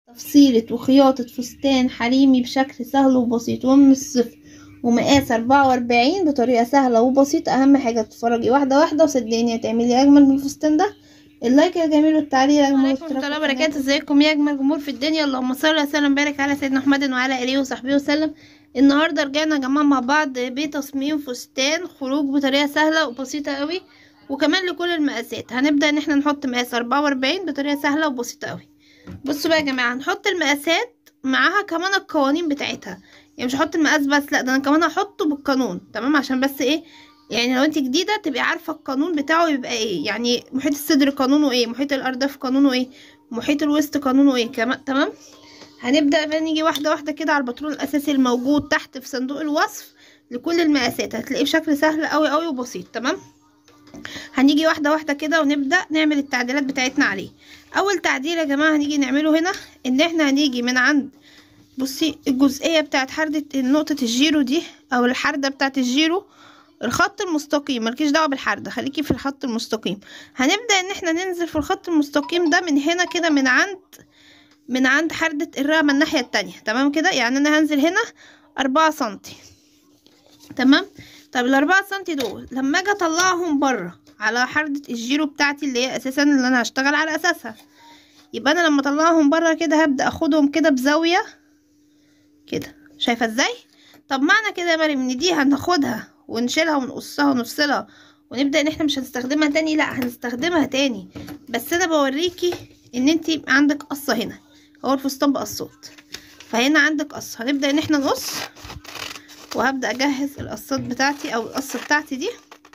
تفصيلة وخياطة فستان حريمي بشكل سهل وبسيط ومن الصفر ومقاس أربعة وأربعين بطريقة سهلة وبسيطة أهم حاجة تتفرجي واحدة واحدة وصدقيني هتعملي أجمل من الفستان ده اللايك الجميل والتعليق الأجمل عليكم ورحمة الله وبركاته ازيكم يا اجمل جمهور في الدنيا اللهم صل وسلم وبارك على سيدنا محمد وعلى اله وصحبه وسلم النهارده رجعنا يا جماعه مع بعض بتصميم فستان خروج بطريقه سهله وبسيطه قوي وكمان لكل المقاسات هنبدا ان احنا نحط مقاس 44 بطريقه سهله وبسيطه قوي بصوا بقى يا جماعه هنحط المقاسات معاها كمان القوانين بتاعتها يعني مش هحط المقاس بس لا ده انا كمان هحطه بالقانون تمام عشان بس ايه يعني لو انت جديده تبقي عارفه القانون بتاعه يبقى ايه يعني محيط الصدر قانونه ايه محيط الارداف قانونه ايه محيط الوسط قانونه ايه كمان تمام هنبدا بقى نيجي واحده واحده كده على الباترون الاساسي الموجود تحت في صندوق الوصف لكل المقاسات هتلاقيه بشكل سهل قوي قوي وبسيط تمام هنيجي واحده واحده كده ونبدا نعمل التعديلات بتاعتنا عليه اول تعديل يا جماعه هنيجي نعمله هنا ان احنا هنيجي من عند بصي الجزئيه بتاعت حرده نقطه الجيرو دي او الحرده بتاعت الجيرو الخط المستقيم ملكيش دعوه بالحرده خليكي في الخط المستقيم هنبدا ان احنا ننزل في الخط المستقيم ده من هنا كده من عند من عند حردة الرقبة الناحية التانية تمام كده يعني انا هنزل هنا أربعة سنتي تمام طب الأربعة سنتي دول لما اجي اطلعهم بره على حردة الجيرو بتاعتي اللي هي اساسا اللي انا هشتغل على اساسها يبقى انا لما اطلعهم بره كده هبدأ اخدهم كده بزاوية كده شايفة ازاي طب معنى كده يا مريم ان دي هناخدها ونشيلها ونقصها ونفصلها ونبدأ ان احنا مش هنستخدمها تاني لا هنستخدمها تاني بس انا بوريكي ان انت يبقى عندك قصة هنا هو الفستان بقصات فهنا عندك قص هنبدأ ان احنا نقص وهبدأ اجهز القصات بتاعتي او القصة بتاعتي دي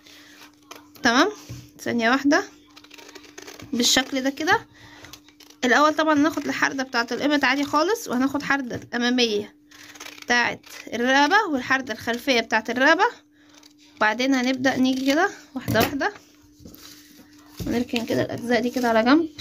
تمام ثانية واحدة بالشكل ده كده الاول طبعا هناخد الحردة بتاعت الابط عادي خالص وهناخد حردة الامامية بتاعت الرقبة والحردة الخلفية بتاعت الرقبة وبعدين هنبدأ نيجي كده واحدة واحدة ونركن كده الاجزاء دي كده على جنب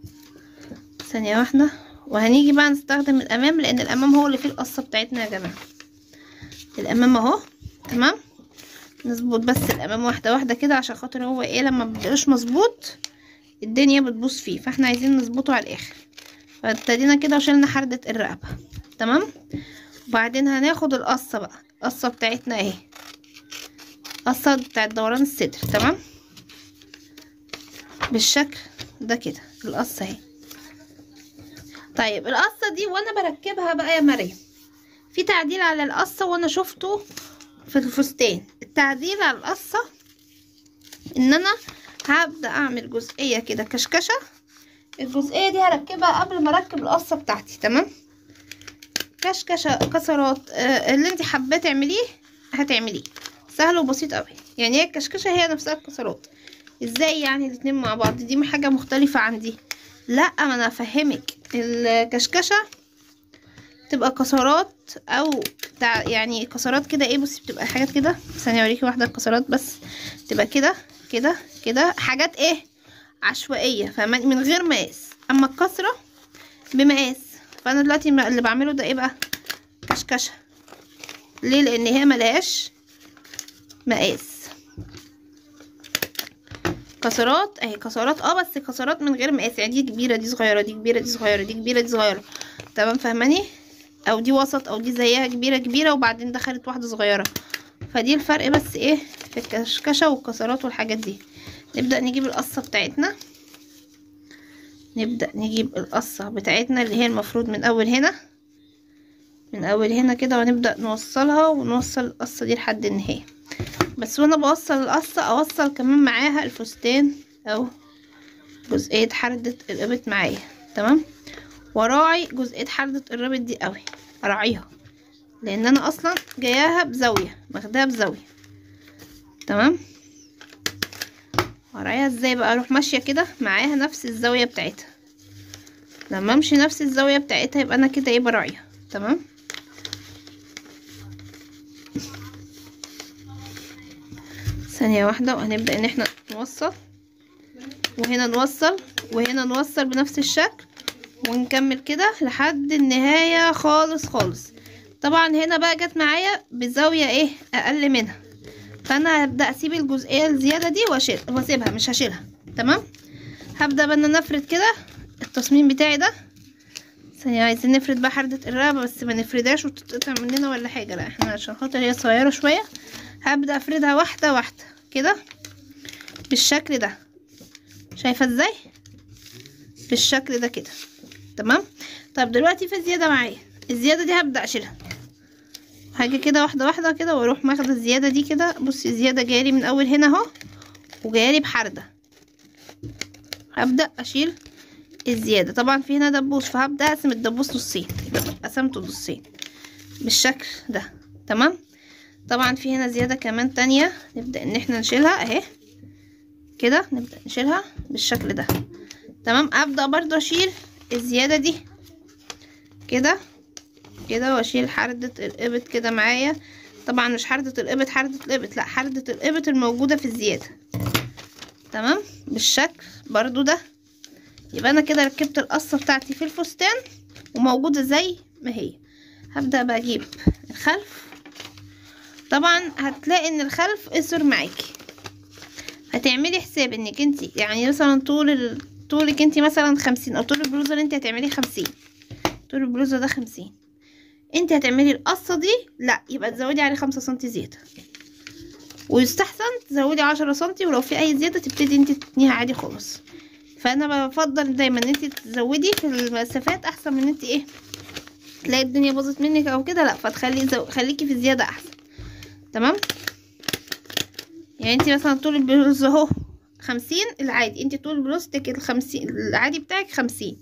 ثانية واحدة وهنيجي بقى نستخدم الامام لان الامام هو اللي فيه القصة بتاعتنا يا جماعة الامام اهو تمام نظبط بس الامام واحدة واحدة كده عشان خاطر هو ايه لما مبيبقاش مظبوط الدنيا بتبوظ فيه فاحنا عايزين نظبطه على الاخر فابتدينا كده وشلنا حردة الرقبة تمام وبعدين هناخد القصة بقى القصة بتاعتنا اهي قصة بتاعت دوران الصدر تمام بالشكل ده كده القصة اهي طيب القصة دي وانا بركبها بقى يا مريم في تعديل على القصة وانا شفته في الفستان التعديل على القصة ان انا هبدأ اعمل جزئية كده كشكشة الجزئية دي هركبها قبل ما اركب القصة بتاعتي تمام كشكشة كسرات آه اللي انت حابة تعمليه هتعمليه سهل وبسيط قوي يعني هي الكشكشة هي نفسها الكسرات ازاي يعني الاتنين مع بعض دي حاجة مختلفة عن دي لا ما انا افهمك الكشكشه تبقى كسرات او بتاع يعني كسرات كده ايه بصي بتبقى حاجات كده ثانيه اوريكي واحده الكسرات بس تبقى كده كده كده حاجات ايه عشوائيه فاهماني من غير مقاس اما الكسره بمقاس فانا دلوقتي اللي بعمله ده ايه بقى كشكشه ليه لان هي ملهاش مقاس كسرات اهي كسرات اه بس كسرات من غير مقاس يعني دي كبيره دي صغيره دي كبيره دي صغيره دي كبيره دي صغيره تمام فاهماني او دي وسط او دي زيها كبيره كبيره وبعدين دخلت واحده صغيره فدي الفرق بس ايه في الكشكشه والكسرات والحاجات دي نبدا نجيب القصه بتاعتنا نبدا نجيب القصه بتاعتنا اللي هي المفروض من اول هنا من اول هنا كده ونبدا نوصلها ونوصل القصه دي لحد النهايه بس وانا بوصل القصة اوصل كمان معاها الفستان او جزئية حردة الابط معايا تمام وراعي جزئية حردة الرابط دي قوي اراعيها لان انا اصلا جاياها بزاوية واخداها بزاوية تمام ورايها ازاي بقى اروح ماشية كده معاها نفس الزاوية بتاعتها لما امشي نفس الزاوية بتاعتها يبقى انا كده ايه براعيها تمام ثانية واحدة وهنبدأ ان احنا نوصل وهنا نوصل وهنا نوصل بنفس الشكل ونكمل كده لحد النهاية خالص خالص طبعا هنا بقى جت معايا بزاوية ايه اقل منها فانا هبدأ اسيب الجزئية الزيادة دي واشيل واسيبها مش هشيلها تمام هبدأ بقى ان انا افرد كده التصميم بتاعي ده ثانية عايزين نفرد بقى حردة الرقبة بس ما نفردهاش وتتقطع مننا ولا حاجة لا احنا عشان خاطر هي صغيرة شوية هبدأ افردها واحدة واحدة كده بالشكل ده شايفة ازاي بالشكل ده كده تمام طب دلوقتي في زيادة معايا الزيادة دي هبدأ اشيلها حاجة كده واحدة واحدة كده واروح ماخدة الزيادة دي كده بصي الزيادة جايلي من اول هنا اهو وجايلي بحردة هبدأ اشيل الزيادة طبعا في هنا دبوس فهبدأ اقسم الدبوس نصين يبقى قسمته نصين بالشكل ده تمام طبعا في هنا زيادة كمان تانية نبدأ ان احنا نشيلها اهي كده نبدأ نشيلها بالشكل ده تمام ابدأ برضو اشيل الزيادة دي كده كده واشيل حردة الابط كده معايا طبعا مش حردة الابط حردة الابط لا حردة الابط الموجودة في الزيادة تمام بالشكل برضو ده يبقى انا كده ركبت القصة بتاعتي في الفستان وموجودة زي ما هي هبدأ بقى اجيب الخلف طبعا هتلاقي ان الخلف قصر معاكي هتعملي حساب انك انت يعني مثلا طول ال... طولك انت مثلا خمسين او طول البلوزه اللي انت هتعمليه خمسين طول البلوزه ده خمسين انت هتعملي القصه دي لا يبقى تزودي عليه خمسة سنتي زياده ويستحسن تزودي عشرة سنتي ولو في اي زياده تبتدي انت تتنيها عادي خالص فانا بفضل دايما ان انت تزودي في المسافات احسن من انت ايه تلاقي الدنيا باظت منك او كده لا فتخلي زو... خليكي في الزياده احسن تمام يعني انت مثلا طول البلوز اهو خمسين العادي انت طول بلوزتك الخمسين العادي بتاعك خمسين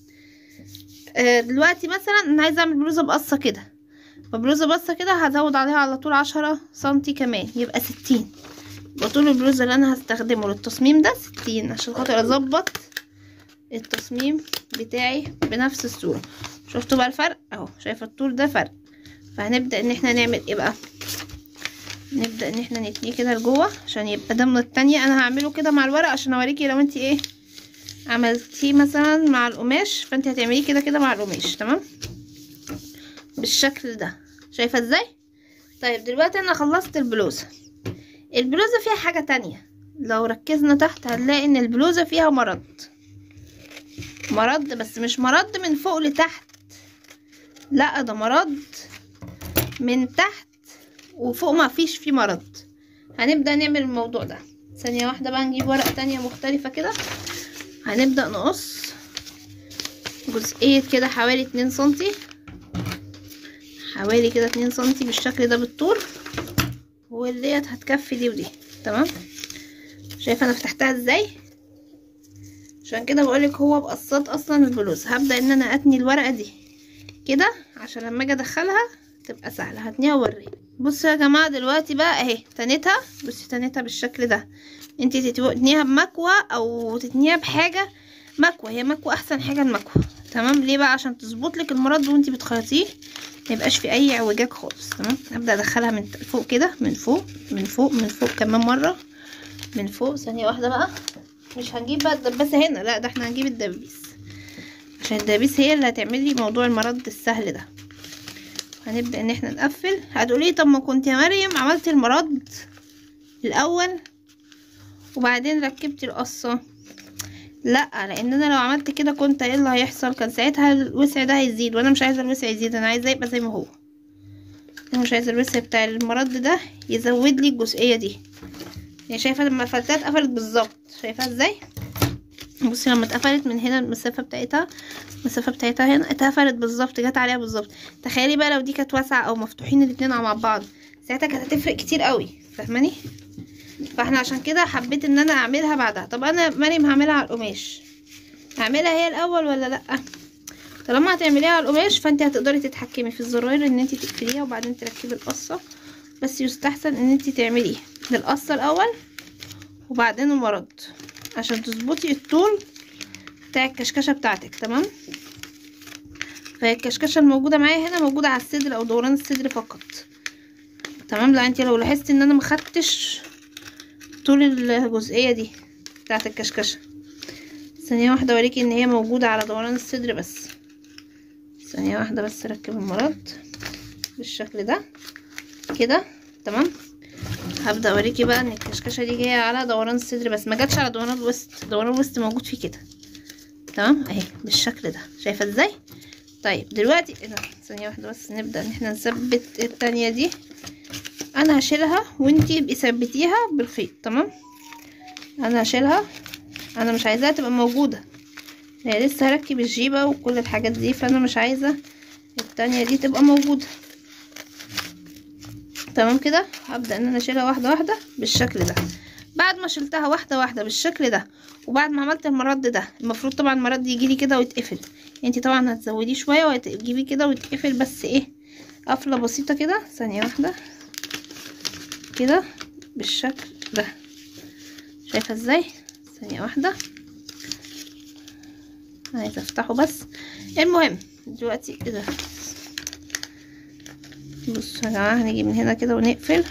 آه دلوقتي مثلا انا عايزه اعمل بلوزه بقصه كده فبلوزه بقصه كده هزود عليها على طول عشرة سنتي كمان يبقى ستين يبقى طول البلوزه اللي انا هستخدمه للتصميم ده ستين عشان خاطر اظبط التصميم بتاعي بنفس الصوره شفتوا بقى الفرق اهو شايفه الطول ده فرق فهنبدا ان احنا نعمل ايه بقى نبدا ان احنا نتنيه كده لجوه عشان يبقى ده من التانية انا هعمله كده مع الورق عشان اوريكي لو انت ايه عملتيه مثلا مع القماش فانت هتعمليه كده كده مع القماش تمام بالشكل ده شايفه ازاي طيب دلوقتي انا خلصت البلوزه البلوزه فيها حاجه تانية لو ركزنا تحت هنلاقي ان البلوزه فيها مرض مرض بس مش مرض من فوق لتحت لا ده مرض من تحت وفوق ما فيش فيه مرض هنبدأ نعمل الموضوع ده ثانية واحدة بقى نجيب ورقة تانية مختلفة كده هنبدأ نقص جزئية كده حوالي اتنين سنتي حوالي كده اتنين سنتي بالشكل ده بالطول وديت هتكفي دي ودي تمام شايفة انا فتحتها ازاي عشان كده بقولك هو بقصات اصلا البلوز هبدأ ان انا اتني الورقة دي كده عشان لما اجي ادخلها تبقى سهلة هتنيها واوريك بصوا يا جماعة دلوقتي بقى اهي تنيتها بصي تنيتها بالشكل ده انت تتنيها بمكوى او تتنيها بحاجة مكوى هي مكوى احسن حاجة المكوى تمام ليه بقى عشان تظبط لك المرد وانت بتخيطيه ميبقاش في اي اعوجاج خالص تمام هبدأ ادخلها من فوق كده من فوق من فوق من فوق كمان مرة من فوق ثانية واحدة بقى مش هنجيب بقى الدباسة هنا لا ده احنا هنجيب الدبيس عشان الدبيس هي اللي هتعمل لي موضوع المرد السهل ده هنبدأ ان احنا نقفل هتقولي طب ما كنت يا مريم عملت المرد الاول وبعدين ركبت القصة لا لان انا لو عملت كده كنت ايه اللي هيحصل كان ساعتها الوسع ده هيزيد وانا مش عايزه الوسع يزيد انا عايزه يبقى زي ما هو انا مش عايزه الوسع بتاع المرد ده يزود لي الجزئيه دي يعني شايفه لما قفلتها اتقفلت بالظبط شايفاها ازاي بصي لما اتقفلت من هنا المسافه بتاعتها المسافه بتاعتها هنا اتقفلت بالظبط جت عليها بالظبط تخيلي بقى لو دي كانت واسعه او مفتوحين الاتنين مع بعض ساعتها كانت هتفرق كتير قوي فاهماني فاحنا عشان كده حبيت ان انا اعملها بعدها طب انا مريم هعملها على القماش هعملها هي الاول ولا لا طالما هتعمليها على القماش فانت هتقدري تتحكمي في الزراير ان انت تقفليها وبعدين تركبي القصه بس يستحسن ان انت تعملي القصه الاول وبعدين المرد عشان تظبطي الطول بتاع الكشكشه بتاعتك تمام فهي الكشكشه الموجوده معايا هنا موجوده على الصدر او دوران الصدر فقط تمام لا انت لو لاحظتي ان انا مخدتش طول الجزئيه دي بتاعه الكشكشه ثانيه واحده اوريكي ان هي موجوده على دوران الصدر بس ثانيه واحده بس اركب المرد بالشكل ده كده تمام هبدا اوريكي بقى ان الكشكشه دي جايه على دوران الصدر بس ما جاتش على دوران الوسط دوران الوسط موجود فيه كده تمام اهي بالشكل ده شايفه ازاي طيب دلوقتي ايه ده ثانيه واحده بس نبدا ان احنا نثبت التانية دي انا هشيلها وانتي ابقي ثبتيها بالخيط تمام انا هشيلها انا مش عايزاها تبقى موجوده هي لسه هركب الجيبه وكل الحاجات دي فانا مش عايزه التانية دي تبقى موجوده تمام كده هبدا ان انا اشيلها واحده واحده بالشكل ده بعد ما شلتها واحده واحده بالشكل ده وبعد ما عملت المرد ده المفروض طبعا المرد يجي لي كده ويتقفل انتي طبعا هتزوديه شويه وتجيبيه كده ويتقفل بس ايه قفله بسيطه كده ثانيه واحده كده بالشكل ده شايفه ازاي ثانيه واحده عايزه افتحه بس المهم دلوقتي كده بصوا يا جماعه هنيجي من هنا كده ونقفل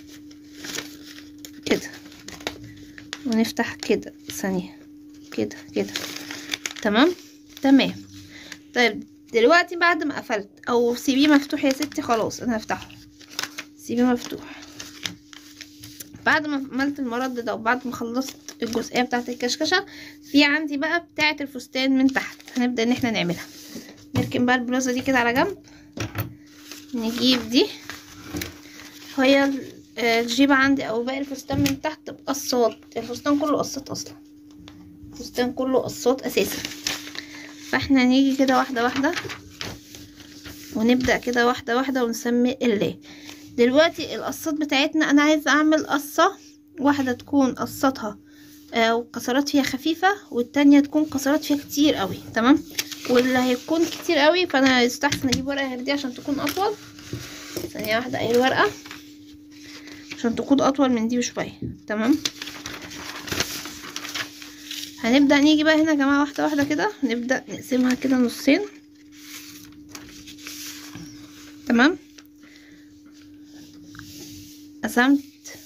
كده ونفتح كده ثانيه كده كده تمام تمام طيب دلوقتي بعد ما قفلت او سيبيه مفتوح يا ستي خلاص انا هفتحه سيبيه مفتوح بعد ما عملت المرد ده وبعد ما خلصت الجزئيه بتاعه الكشكشه في عندي بقى بتاعه الفستان من تحت هنبدا ان احنا نعملها نركن بقى البلوزه دي كده على جنب نجيب دي هي الجيبه عندي او باقي الفستان من تحت بقصات الفستان كله قصات اصلا الفستان كله قصات اساسا فاحنا هنيجي كده واحده واحده ونبدا كده واحده واحده ونسمي الله دلوقتي القصات بتاعتنا انا عايزه اعمل قصه واحده تكون قصتها آه وكسرات فيها خفيفه والتانية تكون كسرات فيها كتير قوي تمام واللي هيكون كتير قوي فانا يستحسن اجيب ورقه غير دي عشان تكون اطول ثانيه واحده اي ورقه عشان تكون اطول من دي بشويه تمام هنبدا نيجي بقى هنا يا جماعه واحده واحده كده نبدا نقسمها كده نصين تمام قسمت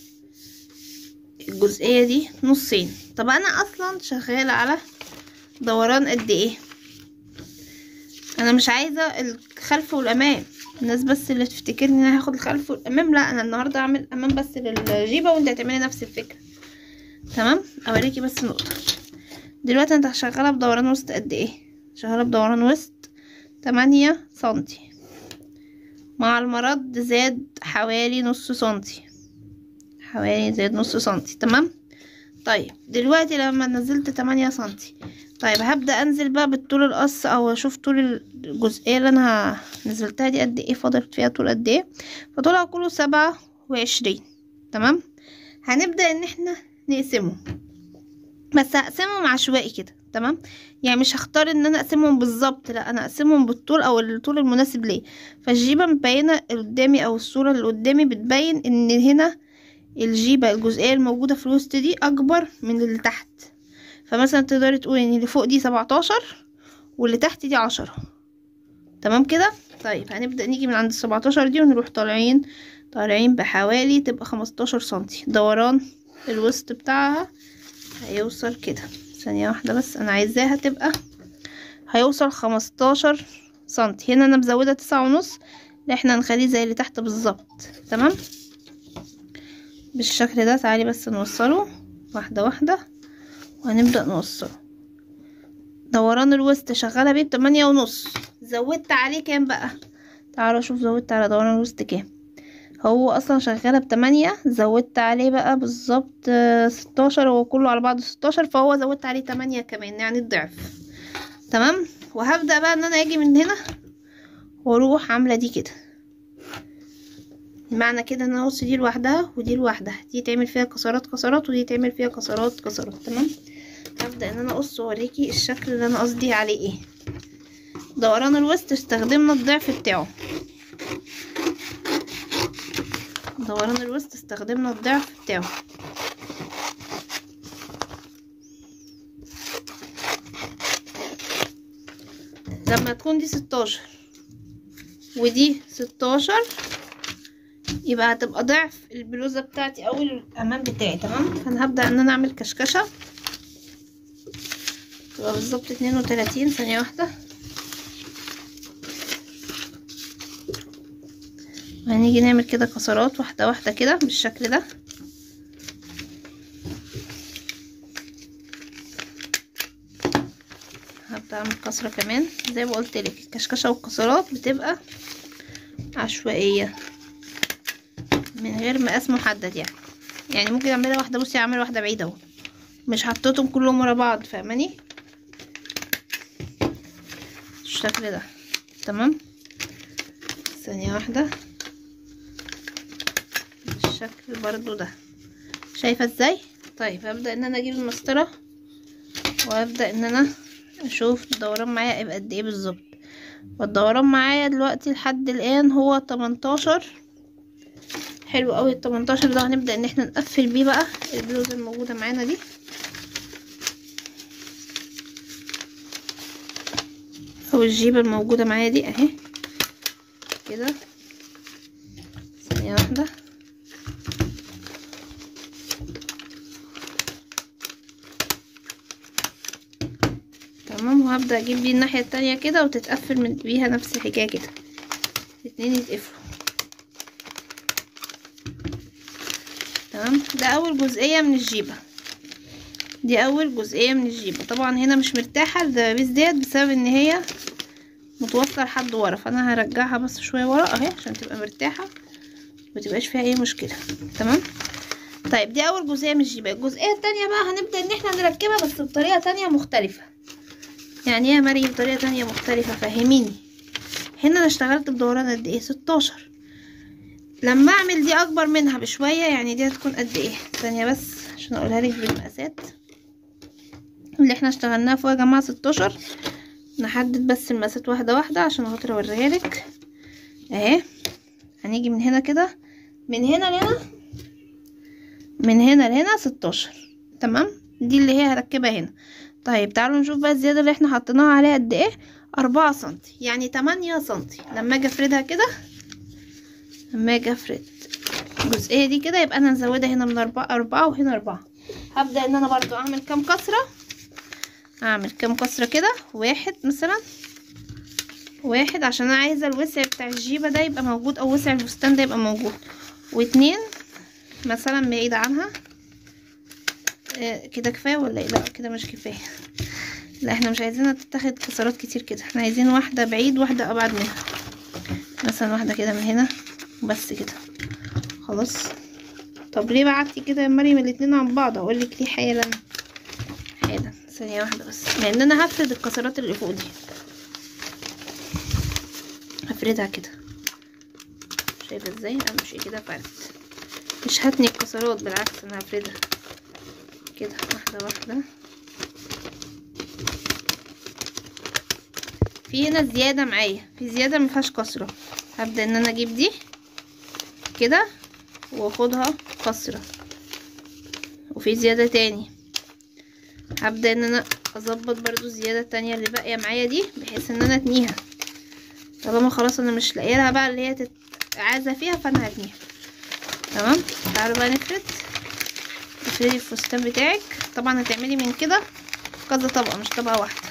الجزئيه دي نصين طب انا اصلا شغاله على دوران قد ايه انا مش عايزه الخلف والامام الناس بس اللي تفتكرني ان انا هاخد الخلف والامام لا انا النهارده هعمل امام بس للجيبه وانت هتعملي نفس الفكره تمام اوريكي بس نقطه دلوقتي انت شغاله بدوران وسط قد ايه شغاله بدوران وسط تمانية سنتي مع المرد زاد حوالي نص سنتي حوالي زاد نص سنتي تمام طيب دلوقتي لما نزلت تمانية سنتي طيب هبدأ انزل بقى بالطول القص او اشوف طول الجزئية اللي انا نزلتها دي قد ايه فاضل فيها طول قد ايه فطولها كله سبعة وعشرين تمام هنبدأ ان احنا نقسمه بس هقسمهم عشوائي كده تمام يعني مش هختار ان انا اقسمهم بالظبط لا انا اقسمهم بالطول او الطول المناسب ليه فالجيبه مبينه قدامي او الصوره اللي قدامي بتبين ان هنا الجيبه الجزئيه الموجوده في الوسط دي اكبر من اللي تحت فمثلا تقدري تقولي ان اللي فوق دي سبعتاشر واللي تحت دي عشرة تمام كده طيب هنبدا نيجي من عند السبعتاشر دي ونروح طالعين طالعين بحوالي تبقى خمستاشر سنتي دوران الوسط بتاعها هيوصل كده ثانية واحدة بس انا عايزاها تبقى هيوصل خمستاشر سنتي هنا انا مزودة تسعة ونص احنا نخليه زي اللي تحت بالظبط تمام بالشكل ده تعالي بس نوصله واحدة واحدة وهنبدأ نوصله دوران الوسط شغالة بيه بتمانية ونص زودت عليه كام بقى تعالوا اشوف زودت على دوران الوسط كام هو اصلا شغاله بتمانية زودت عليه بقى بالظبط ستاشر هو كله على بعضه ستاشر فهو زودت عليه تمانية كمان يعني الضعف تمام وهبدا بقى ان انا اجي من هنا واروح عامله دي كده معنى كده ان انا اقص دي لوحدها ودي لوحدها دي تعمل فيها كسرات كسرات ودي تعمل فيها كسرات كسرات تمام هبدا ان انا اقص واوريكي الشكل اللي انا قصدي عليه ايه دوران الوسط استخدمنا الضعف بتاعه دوران الوسط استخدمنا الضعف بتاعه لما تكون دي ستاشر ودي ستاشر يبقى هتبقى ضعف البلوزة بتاعتي او الامام بتاعي تمام فانا هبدأ ان انا اعمل كشكشة تبقى بالظبط اتنين وتلاتين ثانية واحدة هنيجي نعمل كده كسرات واحدة واحدة كده بالشكل ده هبدأ اعمل كسرة كمان زي ما قلت لك الكشكشة والكسرات بتبقى عشوائية من غير مقاس محدد يعني يعني ممكن اعملها واحدة بصي اعمل واحدة بعيدة اهو مش حطيتهم كلهم ورا بعض فاهماني الشكل ده تمام ثانية واحدة بالشكل برضو ده شايفة ازاي طيب هبدأ ان انا اجيب المسطرة وابدأ ان انا اشوف الدوران معايا يبقى قد ايه بالظبط والدوران معايا دلوقتي لحد الان هو 18 حلو قوي ال 18 ده هنبدأ ان احنا نقفل بيه بقى البلوزة الموجودة معانا دي او الجيبة الموجودة معايا دي اهي كده ثانية واحدة تمام وهبدأ اجيب دي الناحية التانية كده وتتقفل من بيها نفس الحكاية كده الاتنين يتقفلوا تمام ده اول جزئية من الجيبة دي اول جزئية من الجيبة طبعا هنا مش مرتاحة الدبابيس ديت بسبب ان هي متوصلة لحد ورا فانا هرجعها بس شوية ورا اهي عشان تبقى مرتاحة متبقاش فيها اي مشكلة تمام طيب دي اول جزئية من الجيبة الجزئية التانية بقى هنبدأ ان احنا نركبها بس بطريقة تانية مختلفة يعني ايه يا مريم بطريقة تانية مختلفة فهميني هنا انا اشتغلت بدوران قد ايه ستاشر لما اعمل دي اكبر منها بشوية يعني دي هتكون قد ايه ثانية بس عشان اقولها لك بالمقاسات اللي احنا اشتغلناها فوق يا جماعة ستاشر نحدد بس المقاسات واحدة واحدة عشان خاطر اوريها لك اهي هنيجي من هنا كده من هنا لهنا من هنا لهنا ستاشر تمام دي اللي هي هركبها هنا طيب تعالوا نشوف بقى الزيادة اللي احنا حطيناها عليها قد ايه اربعة سنتي يعني تمانية سنتي لما اجي افردها كده لما اجي افرد الجزئية دي كده يبقى انا نزودها هنا من اربعة اربعة وهنا اربعة هبدأ ان انا برضو اعمل كام كسرة اعمل كام كسرة كده واحد مثلا واحد عشان انا عايزة الوسع بتاع الجيبة ده يبقى موجود او وسع الفستان ده يبقى موجود واتنين مثلا بعيدة عنها آه كده كفاية ولا ايه لا كده مش كفاية لا احنا مش عايزينها تتاخد كسرات كتير كده احنا عايزين واحدة بعيد واحدة ابعد منها مثلا واحدة كده من هنا بس كده خلاص طب ليه بعتي كده يا مريم الاتنين عن بعض اقولك ليه حالا حالا ثانية واحدة بس لان انا هفرد الكسرات اللي فوق دي هفردها كده شايفة ازاي امشي كده فرد مش هتني الكسرات بالعكس انا هفردها كده واحدة واحدة في هنا زيادة معايا في زيادة مفيهاش كسرة هبدأ ان انا اجيب دي كده واخدها كسرة وفي زيادة تاني هبدأ ان انا اظبط برضو الزيادة التانية اللي باقية معايا دي بحيث ان انا اتنيها طالما خلاص انا مش لاقيه لها بقى اللي هي تت... عايزة فيها فانا هتنيها تمام تعالوا بقى نفرد تفردي الفستان بتاعك طبعا هتعملي من كده كذا طبقة مش طبقة واحدة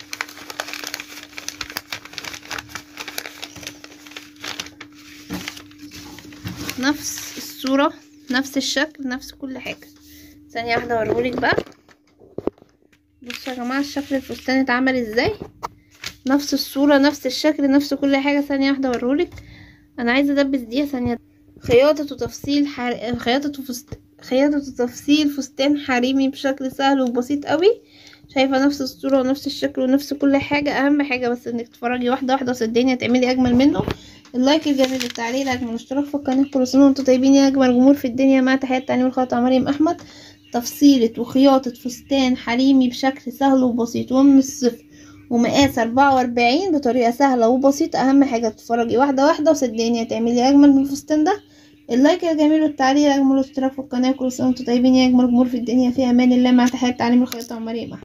نفس الصورة نفس الشكل نفس كل حاجة ثانية واحدة اوريهولك بقى بصوا يا جماعة الشكل الفستان اتعمل ازاي نفس الصورة نفس الشكل نفس كل حاجة ثانية واحدة اوريهولك انا عايزة ادبس دي ثانية خياطة وتفصيل حر... خياطة وفست... خياطة وتفصيل فستان حريمي بشكل سهل وبسيط قوي شايفة نفس الصورة ونفس الشكل ونفس كل حاجة اهم حاجة بس انك تتفرجي واحدة واحدة وصدقيني هتعملي اجمل منه اللايك الجميل التعليق الاجمل الاشتراك في القناة كل سنة وانتم طيبين يا اجمل جمهور في الدنيا مع تحيات تعليم الخاطئة مريم احمد تفصيلة وخياطة فستان حريمي بشكل سهل وبسيط ومن الصفر ومقاس أربعة وأربعين بطريقة سهلة وبسيطة أهم حاجة تتفرجي واحدة واحدة وصدقيني هتعملي أجمل من الفستان ده اللايك الجميل والتعليق الأجمل والاشتراك في القناة كل سنة وانتم طيبين يا أجمل جمهور في الدنيا في أمان الله مع تحيات تعليم الخياطة مريم أحمد